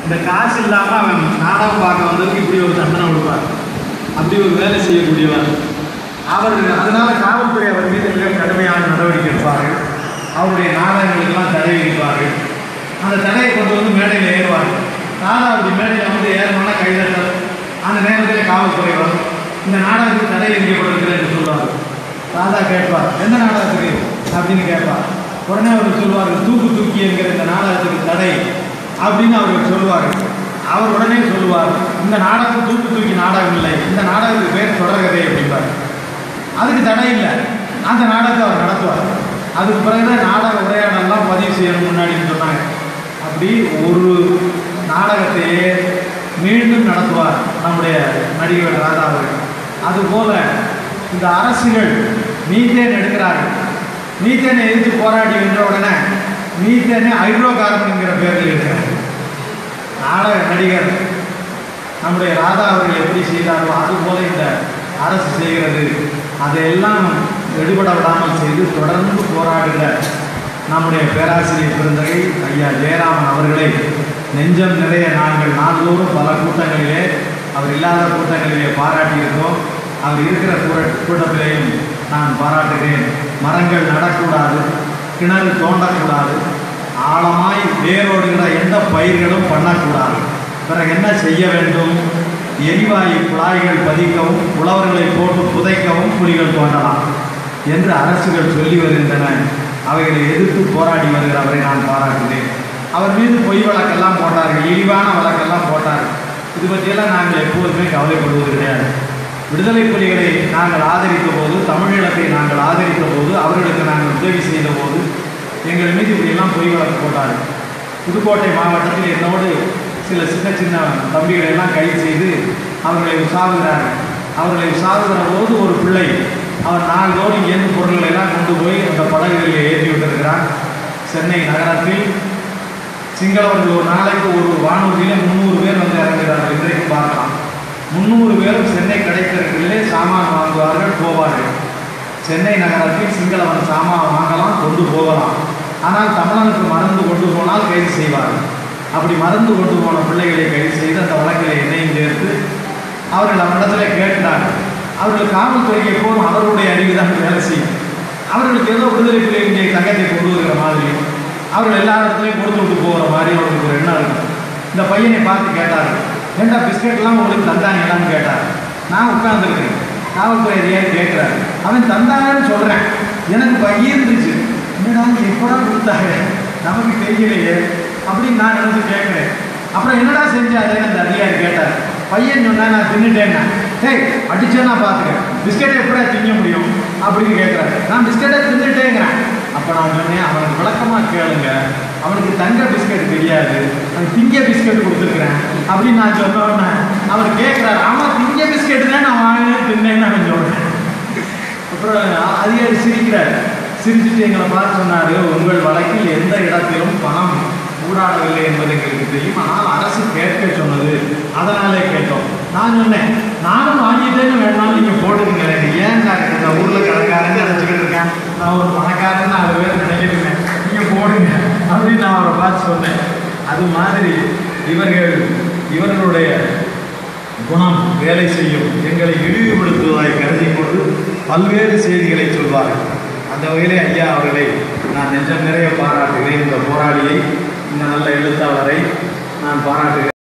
இந்த காசு இல்லாமல் அவன் நாடகம் பார்க்க வந்ததுக்கு இப்படி ஒரு தண்டனை கொடுப்பார் அப்படி ஒரு வேலை செய்யக்கூடியவர் அவர் அதனால காவல்துறை அவர் மீது மிக கடுமையான நடவடிக்கை எடுப்பார்கள் அவருடைய நாடகங்களுக்கெல்லாம் தடை விதிப்பார்கள் அந்த தடையை கொண்டு வந்து மேடையில் ஏறுவார்கள் ராதா அப்படி மேடையில் வந்து ஏறணும்னா கைதட்டல் அந்த நேரத்தில் காவல்துறை வரும் இந்த நாடகத்துக்கு தடை விதிக்கப்படுகிறது என்று சொல்லுவார் ராதா கேட்பார் எந்த நாடகத்துக்கு அப்படின்னு கேட்பார் உடனே அவர் சொல்லுவார் தூக்கு தூக்கி என்கிற இந்த நாடகத்துக்கு தடை அப்படின்னு அவர்கள் சொல்லுவார்கள் அவர் உடனே சொல்லுவார் இந்த நாடகம் தூக்கு தூக்கி நாடகம் இல்லை இந்த நாடகத்துக்கு பேர் தொடர்கதை அப்படிம்பார் அதுக்கு தடை இல்லை அந்த நாடகத்தை அவர் நடத்துவார் அதுக்கு பிறகுதான் நாடக உரையாடலாம் பதிவு செய்யணும் முன்னாடின்னு சொன்னாங்க அப்படி ஒரு நாடகத்தையே மீண்டும் நடத்துவார் நம்முடைய நடிகர் ராதா அவர்கள் அதுபோல இந்த அரசுகள் மீத்தேன் எடுக்கிறார்கள் மீத்தேனை எதிர்த்து போராடி வென்ற உடனே மீத்தேனை ஹைட்ரோ கார்பன்ங்கிற பேரில் எடுக்கிறார்கள் நாடக நடிகர் நம்முடைய ராதா அவர்கள் எப்படி செய்தாரோ அதுபோல இந்த அரசு செய்கிறது அதையெல்லாம் எடுபட விடாமல் செய்து தொடர்ந்து போராடுகிற நம்முடைய பேராசிரியர் பெருந்தகை ஐயா ஜெயராமன் அவர்களை நெஞ்சம் நிறைய நாங்கள் நாள்தோறும் பல கூட்டங்களிலே அவர் இல்லாத கூட்டங்களிலே பாராட்டியிருக்கோம் அவர் இருக்கிற கூற கூட்டத்திலேயும் நான் பாராட்டுகிறேன் மரங்கள் நடக்கூடாது கிணறு தோண்டக்கூடாது ஆழமாய் வேரோடுகிற எந்த பயிர்களும் பண்ணக்கூடாது பிறகு என்ன செய்ய வேண்டும் எரிவாயு குழாய்கள் பதிக்கவும் உழவர்களை போட்டு புதைக்கவும் புலிகள் தோண்டலாம் என்று அரசுகள் சொல்லி வருகின்றன அவைகளை எதிர்த்து போராடி வருகிற அவரை நான் பாராட்டுகிறேன் அவர் மீது பொய் வழக்கெல்லாம் போட்டார்கள் இழிவான வழக்கெல்லாம் போட்டார்கள் இது பற்றியெல்லாம் நாங்கள் எப்போதுமே கவலைப்படுவது கிடையாது விடுதலை புலிகளை நாங்கள் ஆதரித்த போது தமிழீழத்தை நாங்கள் ஆதரித்த போது அவர்களுக்கு நாங்கள் உதவி செய்த போது எங்கள் மீது இப்படியெல்லாம் பொய் வழக்கு போட்டார்கள் புதுக்கோட்டை மாவட்டத்தில் என்னோடு சில சின்ன சின்ன தம்பிகளை எல்லாம் கைது செய்து அவர்களை உசாவுகிறார்கள் அவர்களை உசாவுகிற போது ஒரு பிள்ளை அவன் நாள்தோறும் இயங்கு பொருள்களை எல்லாம் கொண்டு போய் அந்த படகுகளில் ஏற்றி விட்டிருக்கிறான் சென்னை நகரத்தில் சிங்களவர்கள் ஒரு நாளைக்கு ஒரு வானூர்தியில் முந்நூறு பேர் வந்து இறங்குகிறார்கள் இன்றைக்கு பார்க்கலாம் முந்நூறு பேரும் சென்னை கடைத்தெருக்களிலே சாமான் வாங்குவார்கள் போவார்கள் சென்னை நகரத்தில் சிங்களவன் சாமான் வாங்கலாம் கொண்டு போகலாம் ஆனால் தமிழனுக்கு மருந்து கொண்டு போனால் கைது செய்வார்கள் அப்படி மருந்து கொண்டு போன பிள்ளைகளை கைது செய்து அந்த வழக்கில் என்னையும் சேர்த்து அவர்கள் அவரிடத்தில் கேட்கிறார்கள் அவர்கள் காவல்துறை எப்போதும் அவர்களுடைய அறிவு தான் வேலை செய்யும் அவர்களுக்கு ஏதோ விடுதலை புலிகளுடைய தங்கத்தை கொண்டு வருகிற மாதிரி அவர்கள் எல்லா இடத்துலையும் கொடுத்து விட்டு போகிற மாதிரி அவர்களுக்கு ஒரு எண்ணம் இருக்கும் இந்த பையனை பார்த்து கேட்டார்கள் ஏண்டா பிஸ்கெட்லாம் உங்களுக்கு தந்தானீங்களான்னு கேட்டார் நான் உட்கார்ந்துருக்கேன் காவல்துறை அதிகாரி கேட்குறாரு அவன் தந்தாங்கன்னு சொல்கிறேன் எனக்கு பையன் இருந்துச்சு என்னடா எப்படா கொடுத்தாங்க நமக்கு தெரியலையே அப்படின்னு நான் நினச்சி கேட்குறேன் அப்புறம் என்னடா செஞ்சாருன்னு அந்த அதிகாரி கேட்டார் பையன் சொன்னா நான் தின்னுட்டேன்னா டேய் அடிச்சேன்னா பார்த்துக்க பிஸ்கெட்டை எப்படா திங்க முடியும் அப்படின்னு கேட்குறாரு நான் பிஸ்கெட்டை தின்னுட்டேங்கிறேன் அப்போ நான் சொன்னேன் அவனுக்கு விளக்கமாக கேளுங்க அவனுக்கு தங்க பிஸ்கெட் தெரியாது அவன் திங்க பிஸ்கெட் கொடுத்துருக்குறேன் அப்படின்னு நான் சொன்னோன்னே அவர் கேட்குறாரு ஆமாம் திங்க பிஸ்கெட்டு தான் நான் வாங்கினேன் தின்னேன்னு நான் சொல்கிறேன் அப்புறம் அதிகாரி சிரிக்கிறார் சிரிச்சுட்டு எங்களை பார்த்து சொன்னார் உங்கள் வழக்கில் எந்த இடத்திலும் பணம் ஊடாடவில்லை என்பது எங்களுக்கு தெரியும் ஆனால் அரசு கேட்க சொன்னது அதனாலே கேட்டோம் நான் சொன்னேன் நானும் வாங்கிட்டேன்னு வேணாலும் நீங்கள் போட்டுக்கங்க ஏன் நான் இந்த ஊரில் கடைக்காரங்க நினச்சிக்கிட்டு இருக்கேன் நான் ஒரு பணக்காரன் அது வேறு நினைக்கிறேன் நீங்கள் போடுங்க அப்படின்னு நான் அவரை பார்த்து சொன்னேன் அது மாதிரி இவர்கள் இவர்களுடைய குணம் வேலை செய்யும் எங்களை இழிவுபடுத்துவதாய் கருதி கொண்டு பல்வேறு செய்திகளை சொல்வார்கள் அந்த வகையிலே ஐயா அவர்களை நான் நெஞ்சம் நிறைய பாராட்டுகிறேன் இந்த போராளியை இந்த நல்ல எழுத்தாளரை நான் பாராட்டுகிறேன்